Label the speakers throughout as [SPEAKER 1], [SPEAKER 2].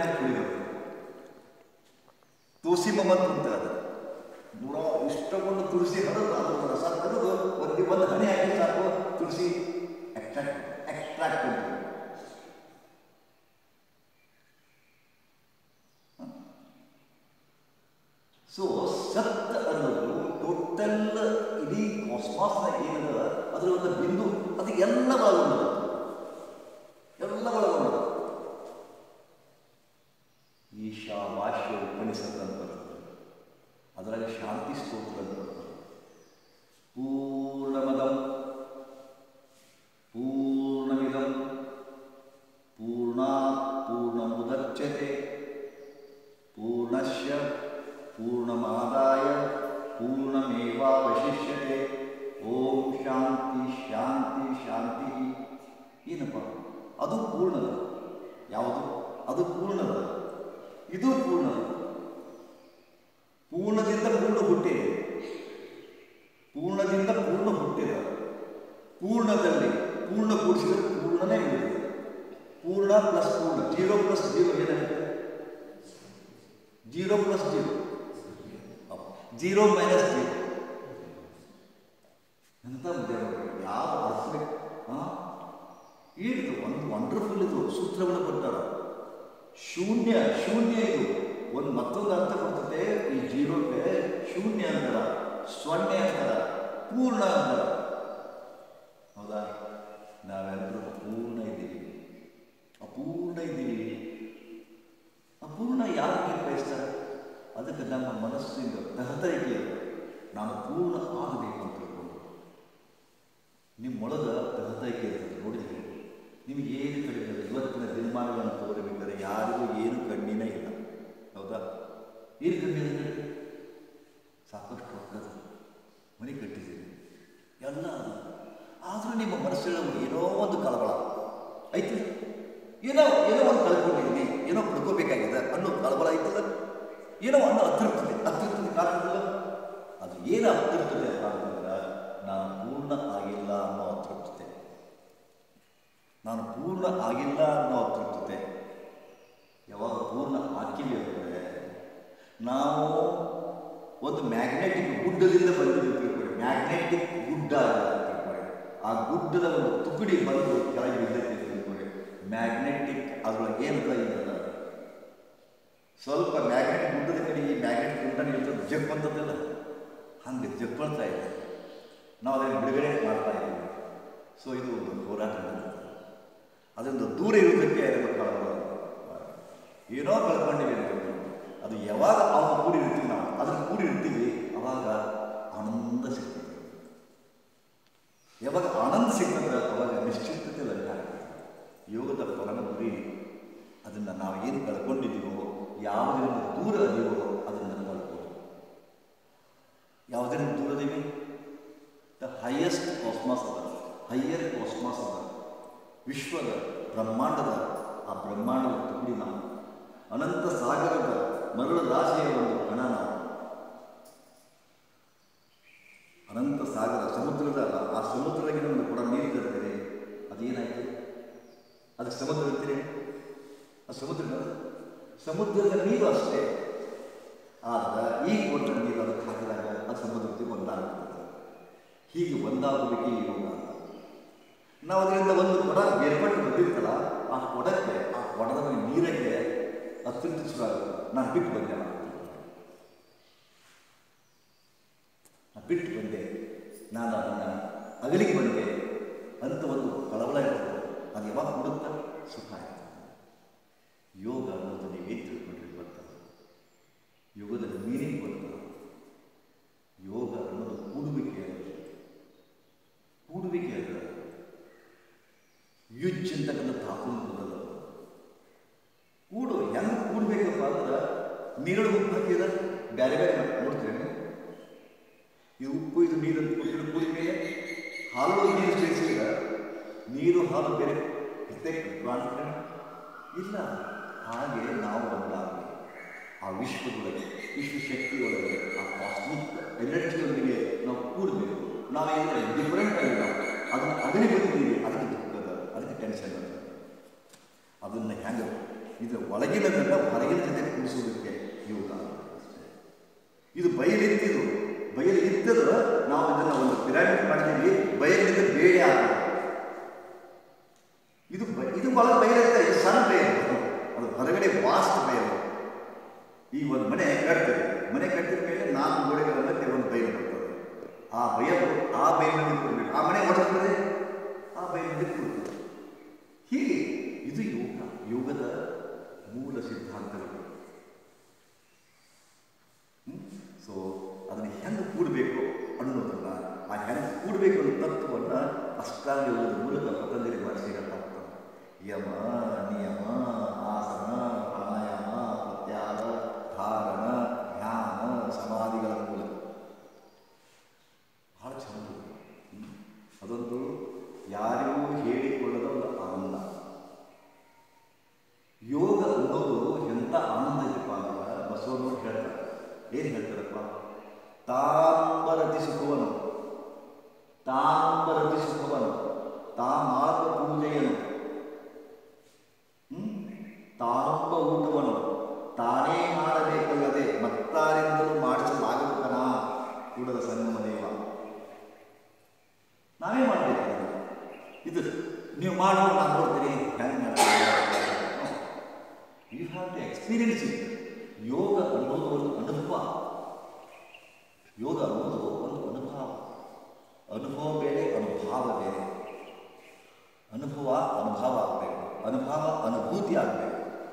[SPEAKER 1] ಮ್ಯಾಗ ಕುಳಿಬೇಕು ತುಳಸಿ ಮಮ್ಮತ್ ಅಂತ ಅದು ನೂರ ಇಷ್ಟಕೊಂಡು ತುಳಸಿ ಹರಿದು ಅದ್ರ ರಸ ತೆಗೆದು ಒಂದು ಒಂದು ಹನಿ ಹಾಕಿ ಸಾಕು ತುಳಸಿ ಎಕ್ಸ್ಟ್ರಾಕ್ಟ್ ಎಕ್ಸ್ಟ್ರಾಕ್ಟ್ ಅಂತ ಸೊ ಸತ್ ಅನ್ನೋದು ಟೋಟಲ್ ಇಡೀ ಕಾಸ್ಮಾಸ್ನ ಏನದ ಅದರ ಒಂದು ಬಿಂದು ಅದು ಎಲ್ಲ ಒಳಗೊಂಡದು ಎಲ್ಲ ಒಳಗೊಂಡದು ಈಶಾವಾಸ್ಯ ಉಪನಿಷತ್ ಅಂತ ಬರ್ತದೆ ಅದರಲ್ಲಿ ಶಾಂತಿ ಸ್ತೋತ್ರ ಅಂತ ಬರ್ತದೆ ಪೂರ್ಣಮದಂ ಪೂರ್ಣಮಿದಂ ಪೂರ್ಣಾತ್ ಪೂರ್ಣಮುದಚ್ಯತೆ ಪೂರ್ಣಶ್ಯ ಪೂರ್ಣಮಾದಾಯ ಪೂರ್ಣಮೇವಾವಶಿಷ್ಯತೆ ಓಂ ಶಾಂತಿ ಶಾಂತಿ ಶಾಂತಿ ಏನಪ್ಪ ಅದು ಪೂರ್ಣದ ಯಾವುದು ಅದು ಪೂರ್ಣದ ಇದು ಪೂರ್ಣ ಪೂರ್ಣದಿಂದ ಪೂರ್ಣ ಹುಟ್ಟಿದೆ ಪೂರ್ಣದಿಂದ ಪೂರ್ಣ ಹುಟ್ಟಿದ ಪೂರ್ಣದಲ್ಲಿ ಪೂರ್ಣ ಕೂಡಿಸಿದರೆ ಪೂರ್ಣನೇ ಉಳಿದಿದೆ ಪೂರ್ಣ ಪ್ಲಸ್ ಪೂರ್ಣ ಜೀರೋ ಪ್ಲಸ್ ಜೀರೋ ಏನಾಗುತ್ತೆ zero plus zero zero minus zero ಎಂತ ವಿದ್ಯಾರ್ಥಿಗಳು ಯಾವ ಅರ್ಥ ಹಾಂ ಇದು ಒಂದು ವಂಡರ್ಫುಲ್ ಇದು ಸೂತ್ರವನ್ನು ಕೊಟ್ಟಾರ ಶೂನ್ಯ ಶೂನ್ಯ ಇದು ಒಂದು ಮತ್ತೊಂದು ಅರ್ಥ ಕೊಡ್ತದೆ ಈ ಜೀರೋಕ್ಕೆ ಶೂನ್ಯ ಅಂತಾರ ಸೊನ್ನೆ ಅಂತಾರ ಪೂರ್ಣ ಅಂತಾರ ಹೌದಾ ನಾವೆಲ್ಲರೂ ಪೂರ್ಣ ಇದ್ದೀವಿ ಅಪೂರ್ಣ ಇದ್ದೀವಿ ಅಪೂರ್ಣ ಯಾರಿಗೆ ಬಯಸ್ತಾರೆ ಅದಕ್ಕೆ ನಮ್ಮ ಮನಸ್ಸಿಂದ ತಹತರಿಕೆ ಇದೆ ನಾನು ಪೂರ್ಣ ಆಗಬೇಕು ಅಂತ ತಿಳ್ಕೊಂಡು ನಿಮ್ಮೊಳಗ ತಹತರಿಕೆ ಇರ್ತದೆ ನೋಡಿದ್ರೆ ನಿಮಗೆ ಏನು ಕಡಿಮೆ ಇಲ್ಲ ಇವತ್ತಿನ ದಿನಮಾನಗಳನ್ನು ತೋರಬೇಕಾದ್ರೆ ಯಾರಿಗೂ ಏನು ಕಣ್ಣಿನೇ ಇಲ್ಲ ಹೌದಾ ಏನು ಕಮ್ಮಿ ಇದೆ ಸಾಕಷ್ಟು ರೊಕ್ಕದ ಮನೆ ಕಟ್ಟಿದ್ದೀರಿ ಎಲ್ಲ ಅದು. ಆದರೂ ನಿಮ್ಮ ಮನಸ್ಸಿನಲ್ಲಿ ಏನೋ ಒಂದು ಕಳವಳ ಐತಿ ಏನೋ ಏನೋ ಒಂದು ಕಳ್ಕೊಂಡಿದ್ದೀನಿ ಏನೋ ಪಡ್ಕೋಬೇಕಾಗಿದೆ ಅನ್ನೋ ಕಳವಳ ಐತಲ್ಲ ಏನೋ ಒಂದು ಅತೃಪ್ತತೆ ಅತೃಪ್ತತೆ ಕಾಣ್ತದಲ್ಲ ಅದು ಏನು ಅತೃಪ್ತತೆ ಕಾಣ್ತಂದ್ರೆ ನಾನು ಪೂರ್ಣ ಆಗಿಲ್ಲ ಅನ್ನೋ ಅತೃಪ್ತತೆ ನಾನು ಪೂರ್ಣ ಆಗಿಲ್ಲ ಅನ್ನೋ ಅತೃಪ್ತತೆ ಯಾವಾಗ ಪೂರ್ಣ ಆಗಿಲ್ಲ ಅಂದರೆ ನಾವು ಒಂದು ಮ್ಯಾಗ್ನೆಟಿಕ್ ಗುಡ್ಡದಿಂದ ಬಂದಿದ್ದೀವಿ ತಿಳ್ಕೊಳ್ಳಿ ಮ್ಯಾಗ್ನೆಟಿಕ್ ಗುಡ್ಡ ಅಂತ ತಿಳ್ಕೊಳ್ಳಿ ಆ ಗುಡ್ಡದ ಒಂದು ತುಕಡಿ ಬಂದು ಕೆಳಗೆ ಬಿದ್ದೈತಿ ತಿಳ್ಕೊಳ್ಳಿ ಮ್ಯಾಗ್ನೆಟಿಕ್ ಅದ್ರೊಳಗೆ ಏನು ಇದೆಯಲ್ಲ ಸ್ವಲ್ಪ ಮ್ಯಾಗ್ನೆಟ್ ಗುಡ್ಡದ ಕಡೆ ಈ ಮ್ಯಾಗ್ನೆಟ್ ಗುಡ್ಡನ ಇರ್ತದೆ ಜಗ್ ಬಂದದ್ದಲ್ಲ ಹಂಗೆ ಜಗ್ಕೊಳ್ತಾ ಇದೆ ನಾವು ಅದನ್ನು ಬಿಡುಗಡೆ ಮಾಡ್ತಾ ಇದ್ದೀವಿ ಸೊ ಇದು ಒಂದು ಹೋರಾಟ ನಡೀತದೆ ಅದರಿಂದ ದೂರ ಇರೋದಕ್ಕೆ ಅದನ್ನು ಕಳ್ಕೊಳ್ಳೋದು ಏನೋ ಕಳ್ಕೊಂಡಿವಿ ಅಂತ ಅದು ಯಾವಾಗ ಅವನು ಕೂಡಿ ಇರ್ತೀವಿ ನಾವು ಅದನ್ನು ಕೂಡಿ ಇರ್ತೀವಿ ಅವಾಗ ಆನಂದ ಸಿಗ್ತದೆ ಯಾವಾಗ ಆನಂದ ಸಿಗ್ತದೆ ಅವಾಗ ನಿಶ್ಚಿತತೆ ಲಭ್ಯ ಆಗ್ತದೆ ಯೋಗದ ಪರಮ ಗುರಿ ಅದನ್ನು ನಾವು ಏನು ಕಳ್ಕೊಂಡಿದ್ದೀವೋ ಯಾವುದರಿಂದ ದೂರ ಅದೀವೋ ಅದನ್ನು ಕಳ್ಕೊಂಡು ಯಾವುದರಿಂದ ದೂರ ಅದೀವಿ ದ ಹೈಯೆಸ್ಟ್ ಕಾಸ್ಮಾಸ್ ಅದ ಹೈಯರ್ ಕಾಸ್ಮಾಸ್ ಅದ ವಿಶ್ವದ ಬ್ರಹ್ಮಾಂಡದ ಆ ಬ್ರಹ್ಮಾಂಡದ ತುಡಿ ನಾವು ಅನಂತ ಸಾಗರದ ಮರಳು ರಾಶಿಯ ಒಂದು ಕಣ ನಾವು ಅನಂತ ಸಾಗರ ಸಮುದ್ರದ ಆ ಸಮುದ್ರದಾಗೆ ನಮಗೆ ಕೂಡ ನೀರು ತರ್ತೀರಿ ಅದೇನಾಯ್ತು ಅದಕ್ಕೆ ಸಮುದ್ರ ಇರ್ತೀರಿ ಆ ಸಮುದ್ರ ಸಮುದ್ರದ ನೀರು ಅಷ್ಟೇ ಆದ್ರೆ ಈಗ ಕೊಟ್ಟ ನೀರು ಅದಕ್ಕೆ ಹಾಕಿದಾಗ ಅದು ಸಮುದ್ರಕ್ಕೆ ಒಂದಾಗ್ತದೆ ಹೀಗೆ ಒಂದಾಗುವಿಕೆ ಯೋಗ ಅಂತ ನಾವು ಅದರಿಂದ ಒಂದು ಕೊಡ ಬೇರ್ಪಟ್ಟು ಬಂದಿರ್ತಲ್ಲ ಆ ಕೊಡಕ್ಕೆ ಆ ಕೊಡದ ನೀರಕ್ಕೆ ಅತ್ಯಂತ ಶುರುವಾಗುತ್ತೆ ನಾನು ಬಿಟ್ಟು ಬಂದೆ ನಾನು ನಾನು ಬಿಟ್ಟು ಬಂದೆ ನಾನು ಅದನ್ನು ಅಗಲಿಗೆ ಬಂದೆ ಅಂತ ಒಂದು ಕಳವಳ ಇರ್ತದೆ ಅದು ಯಾವಾಗ ಕೊಡುತ್ತಾ ಸುಖ ಆಗ್ತದೆ ಯೋಗ ಅನ್ನೋದು ನೀವೇ ತಿಳ್ಕೊಂಡ್ರಿ ಗೊತ್ತಾ ಯೋಗದ ಮೀನಿಂಗ್ ಗೊತ್ತಾ ಯೋಗ ಅನ್ನೋದು ಕೂಡುವಿಕೆ ಅಲ್ಲ ಕೂಡುವಿಕೆ ಅಲ್ಲ ಯುಜ್ ಅಂತಕ್ಕಂಥ ಧಾತು ಬರಲ್ಲ ಕೂಡು ಹೆಂಗೆ ಕೂಡ್ಬೇಕಪ್ಪ ಅಂದ್ರೆ ನೀರು ಉಪ್ಪು ಹಾಕಿದ ಬೇರೆ ಬೇರೆ ನೋಡ್ತೀರಿ ಇದು ಉಪ್ಪು ಇದು ನೀರು ಅಂತ ಕೊಟ್ಟಿರೋ ಕೂಡಿ ಮೇಲೆ ಹಾಲು ನೀರು ಸೇರಿಸಿದ್ರೆ ನೀರು ಹಾಲು ಬೇರೆ ಇರ್ತೇ ಕಾಣ್ತಾರೆ ಇಲ್ಲ ಹಾಗೆ ನಾವು ಒಂದಾಗಲಿ ಆ ವಿಶ್ವದೊಳಗೆ ವಿಶ್ವಶಕ್ತಿಯೊಳಗೆ ಆ ಕಾಸ್ಮಿಕ್ ಎನರ್ಜಿಯೊಂದಿಗೆ ನಾವು ಕೂಡಬೇಕು ನಾವೇನು ಡಿಫರೆಂಟ್ ಆಗಿ ನಾವು ಅದನ್ನು ಅದನ್ನೇ ಬಂದಿದ್ದೀವಿ ಅದಕ್ಕೆ ದುಃಖದ ಅದಕ್ಕೆ ಟೆನ್ಷನ್ ಅದನ್ನು ಹೆಂಗೆ ಇದು ಒಳಗಿನದನ್ನ ಹೊರಗಿನ ಜೊತೆ ಕೂಡಿಸೋದಕ್ಕೆ ಯೋಗ ಅಷ್ಟೇ. ಇದು ಬಯಲಿತ್ತಿದು ಬಯಲಿದ್ದದು ನಾವು ಇದನ್ನ ಒಂದು ಪಿರಾಮಿಡ್ ಮಾಡಿದ್ದೀವಿ ಬಯಲಿದ್ದ ಬೇಳೆ ಹಾಕೋದು ಇದು ಬ- ಇದು ಒಳಗೆ ಬಯಲಿರುತ್ತೆ ಇದು ಸಣ್ಣ ಬಯಲು ಅದು ಹೊರಗಡೆ ವಾಸ್ಟ್ ಬಯಲು ಈ ಒಂದು ಮನೆ ಕಟ್ತೀವಿ ಮನೆ ಕಟ್ಟಿದ ಮೇಲೆ ನಾಲ್ಕು ಗೋಡೆಗಳ ಮಧ್ಯೆ ಒಂದು ಬಯಲು ಬರ್ತದೆ ಆ ಬಯಲು ಆ ಬಯಲಿನಲ್ಲಿ ಕೊಡಬೇಕು ಆ ಮನೆ ಹೊಡೆದ್ರೆ ಆ ಬಯಲಿನಲ್ಲಿ ಕೊಡ್ತದೆ ಹೀಗೆ ಇದು ಯೋಗ ಯೋಗದ ಮೂಲ ಸಿದ್ಧಾಂತಗಳು ಸೊ ಅದನ್ನು ಹೆಂಗೆ ಕೂಡಬೇಕು ಅನ್ನೋದನ್ನ ಆ ಹೆಂಗೆ ಕೂಡಬೇಕು ಅನ್ನೋ ತತ್ವವನ್ನು ಅಷ್ಟಾಂಗ ಯೋಗದ ಮೂಲಕ ಪತಂಜಲಿ ಮಹರ್ಷಿ ಹೇಳ್ತಾ ಹೋಗ್ತಾರೆ ಯಮ ನಿಯಮ ಆಸನ ಪ್ರಾಣಾಯಾಮ ಪ್ರತ್ಯಾಗ ಧಾರಣ ಧ್ಯಾನ ಸಮಾಧಿಗಳ ಮೂಲಕ ಬಹಳ ಚಂದ ಹ್ಮ್. ಅದೊಂದು ಯಾರಿಗೂ ಹೇಳಿಕೊಳ್ಳದ ಒಂದು ಆನಂದ ಯೋಗ ಅನ್ನೋದು ಎಂಥ ಆನಂದ ಇದೆಪ್ಪ ಅಂದ್ರೆ ಬಸವನವ್ರು ಹೇಳ್ತಾರೆ ಏನು ಹೇಳ್ತಾರಪ್ಪ ತಾಂಬರತಿ ಸುಖವನು ತಾಂಬರತಿ ಸುಖವನು ತಾ ಮಾಡುವ ಪೂಜೆಯನು ಹ್ಮ್? ತಾನೊಬ್ಬ ಊಟವನು ತಾನೇ ಮಾಡಬೇಕಲ್ಲದೆ ಮತ್ತಾರಿಂದಲೂ ಮಾಡಿಸಲಾಗಬೇಕನ ಕೂಡದ ಸಂಗಮ ದೇವ ನಾವೇ ಮಾಡಬೇಕು ಇದು ನೀವು ಮಾಡೋ ನಾನು ನೋಡ್ತೀನಿ ಹೆಂಗೆ you have to experience it yoga ಅನ್ನೋದು ಒಂದು ಅನುಭವ ಯೋಗ ಅನ್ನೋದು ಒಂದು ಅನುಭವ ಅನುಭವ ಬೇರೆ ಅನುಭವ ಬೇರೆ ಅನುಭವ ಅನುಭವ ಆಗಬೇಕು ಅನುಭವ ಅನುಭೂತಿ ಆಗಬೇಕು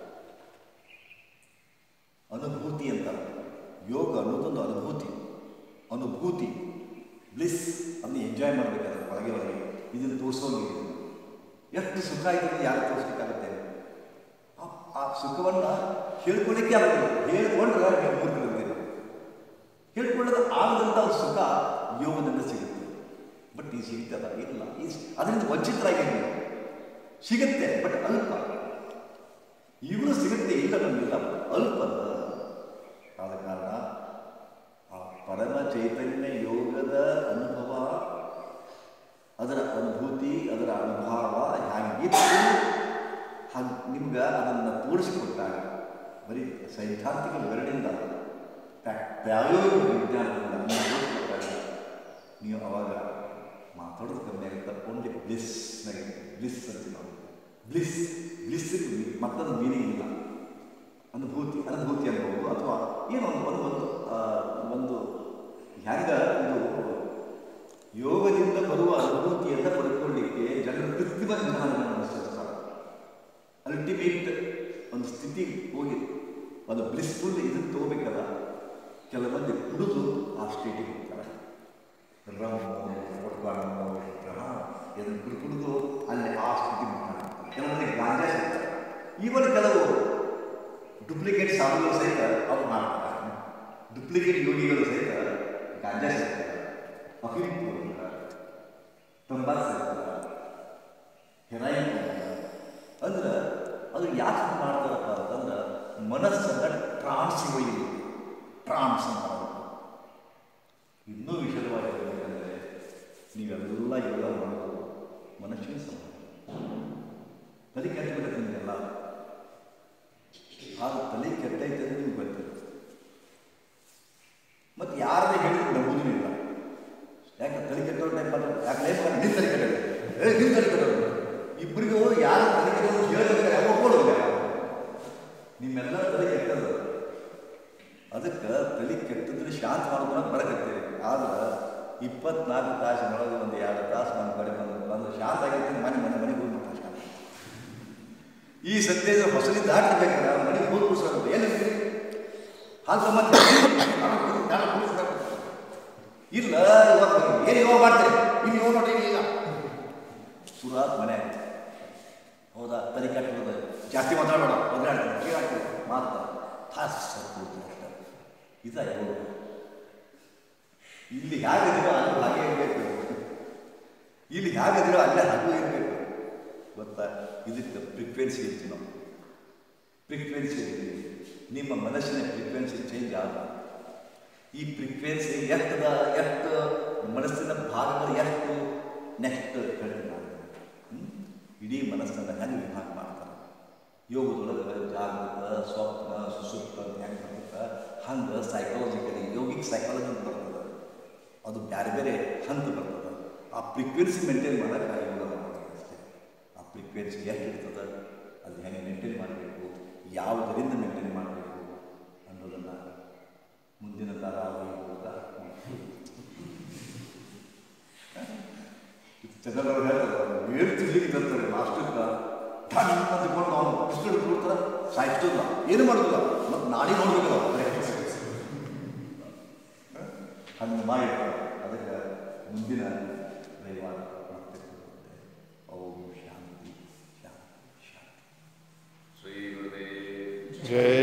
[SPEAKER 1] ಅನುಭೂತಿ ಅಂತ ಯೋಗ ಅನ್ನೋದೊಂದು ಅನುಭೂತಿ ಅನುಭೂತಿ ಬ್ಲಿಸ್ ಅದನ್ನ ಎಂಜಾಯ್ ಮಾಡಬೇಕಾದ್ರೆ ಒಳಗೆ ಒಳಗೆ ಇದನ್ನು ತೋರಿಸೋಂಗಿಲ್ಲ ಎಷ್ಟು ಸುಖ ಇದೆ ಅಂತ ಯಾರು ತೋರಿಸ್ಬೇಕಾಗತ್ತೆ ಆ- ಆ ಸುಖವನ್ನು ಹೇಳ್ಕೊಳ್ಳಿಕ್ಕೆ ಆಗೋದಿಲ್ಲ ಹೇಳ್ಕೊಂಡ್ರೆ ನೀವು ಮೂರ್ಖರಿದ್ದೀರಿ ಹೇಳ್ಕೊಳ್ಳೋದು ಆಗದಂಥ ಒಂದು ಸುಖ ಯೋಗದಿಂದ ಸಿಗುತ್ತೆ ಬಟ್ ಈ ಸಿಗ್ತದ ಇಲ್ಲ ಈ ಅದರಿಂದ ವಂಚಿತರಾಗಿದ್ದೀವಿ ಸಿಗುತ್ತೆ ಬಟ್ ಅಲ್ಪ ಇವರು ಸಿಗುತ್ತೆ ಇಲ್ಲ ನಮಗಿಲ್ಲ ಅಲ್ಪ ಆದ ಕಾರಣ ಆ ಪರಮ ಚೈತನ್ಯ ಯೋಗದ ಅನುಭವ ಅದರ ಅನುಭೂತಿ ಅದರ ಅನುಭವ ಹೇಗಿತ್ತು ಹಾಗೆ ನಿಮ್ಗೆ ಅದನ್ನು ತೋರಿಸಿಕೊಟ್ಟಾಗ ಬರೀ ಸೈದ್ಧಾಂತಿಕ ವಿವರಣೆಯಿಂದ ಪ್ರಾ- ಪ್ರಾಯೋಗಿಕ ವಿಜ್ಞಾನದಿಂದ ಅದನ್ನ ತೋರಿಸ್ಕೊಟ್ಟಾಗ ನೀವು ಅವಾಗ ಮಾತಾಡೋದು ಕಮ್ಮಿ ಆಗುತ್ತೆ ಓನ್ಲಿ ಬ್ಲಿಸ್ನಾಗೆ ಬ್ಲಿಸ್ ಅಂತೀವಿ ನಾವು ಬ್ಲಿಸ್ ಬ್ಲಿಸ್ ಮತ್ತೊಂದು ಮೀನಿಂಗ್ ಇಲ್ಲ ಅನುಭೂತಿ ಅನುಭೂತಿ ಅನ್ಬೋದು ಅಥವಾ ಏನೋ ಒಂದು ಒಂದು ಒಂದು ಆ, ಒಂದು ಹ್ಯಾಂಗ ಇದು ಯೋಗದಿಂದ ಬರುವ ಅನುಭೂತಿಯನ್ನು ಪಡ್ಕೊಳ್ಳಿಕ್ಕೆ ಜನರು ಕೃತ್ರಿಮ ವಿಧಾನಗಳನ್ನು ಅನುಸರಿಸ್ತಾರೆ ಅಲ್ಟಿಮೇಟ್ ಒಂದು ಸ್ಥಿತಿ ಹೋಗಿ ಒಂದು ಬ್ಲಿಸ್ಫುಲ್ ಇದನ್ನು ತಗೋಬೇಕಲ್ಲ ಕೆಲವೊಂದು ಕುಡಿದು ಆ ಸ್ಟೇಟಿಗೆ ಹೋಗ್ತಾರೆ ರಮ್ಮು ಒಟ್ಕಾಡಮ್ಮು ಇದನ್ನು ಕುಡಿದು ಕುಡಿದು ಅಲ್ಲಿ ಆ ಸ್ಥಿತಿ ಮಾಡ್ತಾರೆ ಕೆಲವೊಂದಿಗೆ ಗಾಂಜಾ ಸಿಗ್ತಾರೆ ಈವನ್ ಕೆಲವು ಡುಪ್ಲಿಕೇಟ್ ಸಾಧುಗಳು ಸಹಿತ ಅವ್ರು ಮಾಡ್ತಾರೆ ಡುಪ್ಲಿಕೇಟ್ ಯೋಗಿಗಳು ಸಹಿತ ಗಾಂಜಾ ಸಿಗ್ತಾರೆ ಅಫೀಮ್ ತಗೋತಾರೆ ತಂಬಾಕು ಸಿಗ್ತಾರೆ ಹೆರಾಯಿನ್ ತಗೋತಾರೆ ಅಂದ್ರೆ ಅದು ಯಾಕೆ ಹಂಗ್ ಮಾಡ್ತಾರಪ್ಪ ಅಂತಂದ್ರೆ ಮನಸ್ಸನ್ನು ಟ್ರಾನ್ಸ್ ಒಯ್ಯಲಿ ಟ್ರಾನ್ಸ್ ಅಂತ ಮಾಡೋದು. ಇನ್ನೂ ವಿಶದವಾಗಿ ಹೇಳಬೇಕಂದ್ರೆ ನೀವೆಲ್ಲ ಯೋಗ ಮಾಡೋದು ಮನುಷ್ಯನ ಸಮ ತಲೆ ಕೆಟ್ಟಬಿಡುತ್ತೆ ನಿಮಗೆಲ್ಲ ಆಗ ತಲೆ ಕೆಟ್ಟೈತೆ ಅಂತ ನಿಮ್ಗೆ ಗೊತ್ತಿಲ್ಲ ಮತ್ತು ಯಾರದೇ ಹೇಳಿದ್ರು ನಂಬುದೂ ಇಲ್ಲ ಯಾಕೆ ತಲೆ ಕೆಟ್ಟವ್ರ ಟೈಪ್ ಮಾಡ್ತಾರೆ ಯಾಕೆ ಲೈಫ್ ನಿನ್ನ ತಲೆ ಕೆಟ್ಟೈತೆ ಏ ನಿನ್ನ ತಲೆ ಕೆಟ್ಟವ್ರು ಇಬ್ಬರಿಗೂ ಯಾರು ತಲೆ ಕೆಟ್ಟವ್ರು ಹೇಳ್ಬೇಕಾದ್ರೆ ಯಾವ ಒಪ್ಕೊಳ್ಳೋದಿಲ್ಲ ನಿಮ್ಮೆಲ್ಲ ತಲೆ ಕೆಟ್ಟದು ಅದಕ್ಕೆ ತಲೆ ಕೆಟ್ಟದ್ರೆ ಶಾಂತ ಮಾಡೋದನ್ನ ಬರಕತ್ತೀರಿ ಆದ್ರೆ ಇಪ್ಪತ್ನಾಲ್ಕು ತಾಸಿನೊಳಗೆ ಒಂದು ಎರಡು ತಾಸು ನಮ್ಮ ಕಡೆ ಬಂದು ಬಂದು ಶಾಂತ ಆಗೈತೆ ಮನೆ ಮನೆ ಮನೆಗೆ ಹೋಗಿ ಮತ್ತೆ ಶಾಂತ ಈ ಸಂದೇಶ ಹೊಸಲಿ ದಾಟಬೇಕಾದ್ರೆ ಮನೆಗೆ ಹೋಗಿ ಕೂರ್ಸೋದು ಏನಿರ್ತೀರಿ ಹಾಲು ಸಂಬಂಧ ಇಲ್ಲ ಇವಾಗ ಏನು ಇವಾಗ ಮಾಡ್ತೀರಿ ಇಲ್ಲಿ ಇವಾಗ ನೋಡಿ ಈಗ ಸುರಾತ್ ಮನೆ ಆಯ್ತು ಹೌದಾ ತಲೆ ಕೆಟ್ಟದ ಜಾಸ್ತಿ ಮಾತಾಡೋಣ ಒದ್ದಾಡ್ತಾರೆ ಕೀಳಾಡ್ತಾರೆ ಮಾತಾಡ ತಾಸು ಕೂಡ್ತೀನಿ ಅಷ್ಟೇ ಇದ ಯೋಗ ಇಲ್ಲಿ ಹೇಗಿದೆಯೋ ಅಲ್ಲಿ ಹಾಗೆ ಇರಬೇಕು ಇಲ್ಲಿ ಹೇಗಿದೆಯೋ ಅಲ್ಲೇ ಹಾಗೂ ಇರಬೇಕು ಗೊತ್ತಾ ಇದಕ್ಕೆ ಫ್ರೀಕ್ವೆನ್ಸಿ ಇರ್ತೀವಿ ನಾವು ಫ್ರೀಕ್ವೆನ್ಸಿ ಇರ್ತೀವಿ ನಿಮ್ಮ ಮನಸ್ಸಿನ ಫ್ರೀಕ್ವೆನ್ಸಿ ಚೇಂಜ್ ಆಗ ಈ ಫ್ರೀಕ್ವೆನ್ಸಿ ಎಷ್ಟದ ಎಷ್ಟು ಮನಸ್ಸಿನ ಭಾಗಗಳು ಎಷ್ಟು ನೆಕ್ಸ್ಟ್ ಹೇಳ್ತೀನಿ ನಾನು ಹ್ಮ್? ಇಡೀ ಮನಸ್ಸನ್ನು ಹೆಂಗೆ ವಿಭಾಗ ಮಾಡ್ತಾರೆ ಯೋಗದೊಳಗೆ ಜಾಗೃತ ಸ್ವಪ್ನ ಸುಸುಪ್ತ ಅಂತ ಹೆಂಗೆ ಬರ್ತದೆ ಹಂಗೆ ಸೈಕಾಲಜಿಕಲಿ ಯೋಗಿಕ್ ಸೈಕಾಲಜಿ ಅಂತ ಬರ್ತದೆ ಅದು ಬೇರೆ ಬೇರೆ ಹಂತ ಬರ್ತದೆ ಆ ಫ್ರೀಕ್ವೆನ್ಸಿ ಮೇಂಟೈನ್ ಮಾಡೋಕೆ ಆ ಯೋಗ ಮಾಡ್ಬೇಕು ಅಷ್ಟೇ ಆ ಫ್ರೀಕ್ವೆನ್ಸಿ ಎಷ್ಟು ಇರ್ತದೆ ಅದು ಹೆಂಗೆ ಮೇಂಟೈನ್ ಮಾಡಬೇಕು ಯಾವುದರಿಂದ ಮೇಂಟೈನ್ ಮಾಡಬೇಕು ಅನ್ನೋದನ್ನು ಮುಂದಿನ ಧಾರಾವಾಹಿ ಮೂಲಕ ಜನರವ್ರು ಹೇಳ್ತಾರೆ ಏನು ತಿರ್ಲಿಕ್ಕೆ ಬರ್ತಾರೆ ಲಾಸ್ಟಕ್ಕೆ ಠನ್ ಅಂದ್ಕೊಂಡು ಅವನು ಪುಸ್ತಕ ಕೊಡ್ತಾರೆ ಸಾಯಿಸ್ತಲ್ಲ ಏನು ಮಾಡೋದಿಲ್ಲ ಮತ್ತು ನಾಳೆ ನೋಡ್ಬೇಕಲ್ಲ ಹಂಗೆ ಮಾಡಿರ್ತಾರೆ ಅದಕ್ಕೆ ಮುಂದಿನ ರವಿವಾರ ಮತ್ತೆ ಕೊಡುತ್ತೆ ಓಂ ಶಾಂತಿ ಶಾಂತಿ ಶಾಂತಿ
[SPEAKER 2] ಶ್ರೀ ಗುರುದೇವ್
[SPEAKER 3] ಜಯ